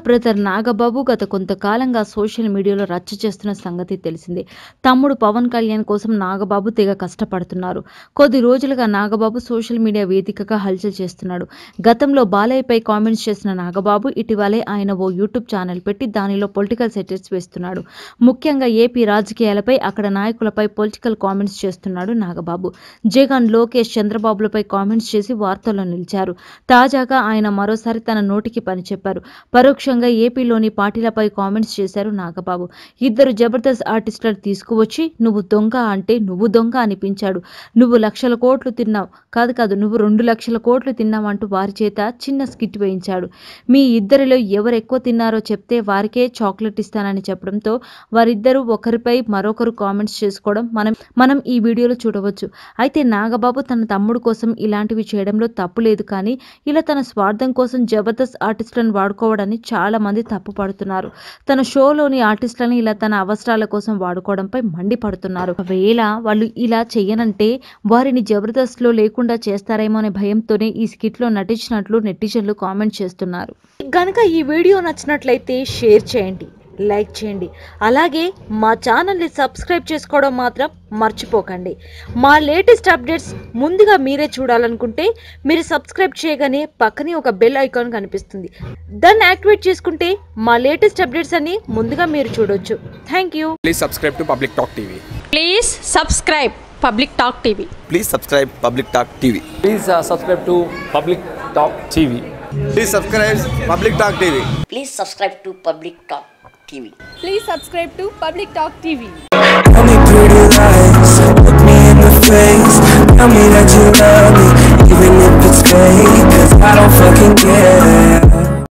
Brother Nagababu గత కొంతకాలంగా social మీడియాలో రచ్చ చేస్తున్న సంగతి తెలిసిందే తమ్ముడు పవన్ కళ్యాణ్ కోసం నాగబాబు తెగ కష్టపడుతున్నారు కొద్ది రోజులుగా నాగబాబు సోషల్ మీడియా వేదికగా హల్చల్ చేస్తున్నాడు గతంలో బాలయ్యపై కామెంట్స్ చేసిన నాగబాబు ఇటీవలే ఆయన ఓ యూట్యూబ్ ఛానల్ పెట్టి దానిలో పొలిటికల్ సెటిల్స్ వేస్తున్నాడు ముఖ్యంగా ఏపీ రాజకీయాలపై అక్కడ నాయకులపై పొలిటికల్ కామెంట్స్ చేస్తున్నాడు నాగబాబు జగన్ లోకేష్ చంద్రబాబులపై కామెంట్స్ చేసి వార్తల్లో నిలిచారు తాజాగా ఆయన మరోసారి తన నోటికి పని చెప్పారు పరోక్షంగా ఏపీలోని పార్టీలపై కామెంట్స్ చేశారు నాగబాబు ఇద్దరు జబర్దస్త్ ఆర్టిస్టులను తీసుకువచ్చి నువ్వు దొంగ అంటే నువ్వు దొంగ అనిపించాడు నువ్వు లక్షల కోట్లు తిన్నావు కాదు కాదు నువ్వు రెండు లక్షల కోట్లు తిన్నావంటూ వారి చేత చిన్న స్కిట్ వేయించాడు మీ ఇద్దరిలో ఎవరు ఎక్కువ తిన్నారో చెప్తే వారికే చాక్లెట్ ఇస్తానని చెప్పడంతో వారిద్దరూ ఒకరిపై మరొకరు కామెంట్స్ చేసుకోవడం మనం మనం ఈ వీడియోలో చూడవచ్చు అయితే నాగబాబు తన తమ్ముడు కోసం ఇలాంటివి చేయడంలో తప్పు లేదు కానీ ఇలా తన స్వార్థం కోసం జబర్దస్త్ ఆర్టిస్టులను వాడుకోవడాన్ని చాలా మంది తప్పుపడుతున్నారు తన షోలోని ఆర్టిస్టులను ఇలా తన అవసరాల కోసం వాడుకోవడంపై మండిపడుతున్నారు ఒకవేళ వాళ్ళు ఇలా చెయ్యనంటే వారిని జబర్దస్త్లో లేకుండా చేస్తారేమో అనే భయంతోనే ఈ స్కిట్లో నటించినట్లు నెటిజన్లు కామెంట్ చేస్తున్నారు గనక ఈ వీడియో నచ్చినట్లయితే షేర్ చేయండి లైక్ చేయండి అలాగే మా ఛానల్ని సబ్స్క్రైబ్ చేసుకోవడం మాత్రం మర్చిపోకండి మా లేటెస్ట్ అప్డేట్స్ ముందుగా మీరే చూడాలనుకుంటే మీరు సబ్స్క్రైబ్ చేయగానే పక్కనే ఒక బెల్ ఐకాన్ కనిపిస్తుంది దాన్ని యాక్టివేట్ చేసుకుంటే మా లేటెస్ట్ అప్డేట్స్ అన్ని ముందుగా మీరు చూడొచ్చు thank you Please subscribe to Public Talk TV. Please subscribe Public Talk TV. Please subscribe Public Talk TV. Please uh, subscribe to Public Talk TV. Please subscribe Public Talk TV. Please subscribe to Public Talk TV. Please subscribe to Public Talk TV. Tell me pretty lies, look me in the face. Tell me that you love